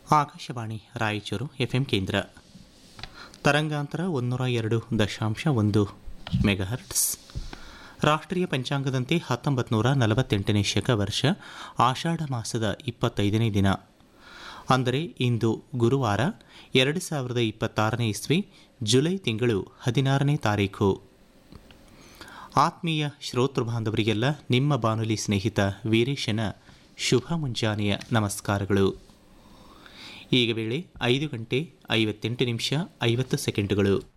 Akashvani Raichur FM ಕೇಂದ್ರ ತರಂಗಾಂತರ ಒಂದೂರ ಎರಡು ದಶಾಂಶ ಒಂದು ಮೆಗಾಹರ್ಟ್ಸ್ ರಾಷ್ಟ್ರೀಯ ಪಂಚಾಂಗದಂತೆ ಹತ್ತೊಂಬತ್ತು ನೂರ ನಲವತ್ತೆಂಟನೇ ಶಕ ವರ್ಷ ಆಷಾಢ ಮಾಸದ ಇಪ್ಪತ್ತೈದನೇ ದಿನ ಅಂದರೆ ಇಂದು ಗುರುವಾರ ಎರಡು ಸಾವಿರದ ಇಪ್ಪತ್ತಾರನೇ ಇಸ್ವಿ ಜುಲೈ ತಿಂಗಳು ಹದಿನಾರನೇ ತಾರೀಖು ಆತ್ಮೀಯ ಶ್ರೋತೃ ಬಾಂಧವರಿಗೆಲ್ಲ ನಿಮ್ಮ ಬಾನುಲಿ ಸ್ನೇಹಿತ ವೀರೇಶನ ಶುಭ ಮುಂಜಾನೆಯ ನಮಸ್ಕಾರಗಳು ಈಗ ವೇಳೆ ಐದು ಗಂಟೆ ಐವತ್ತೆಂಟು ನಿಮಿಷ ಐವತ್ತು ಸೆಕೆಂಡುಗಳು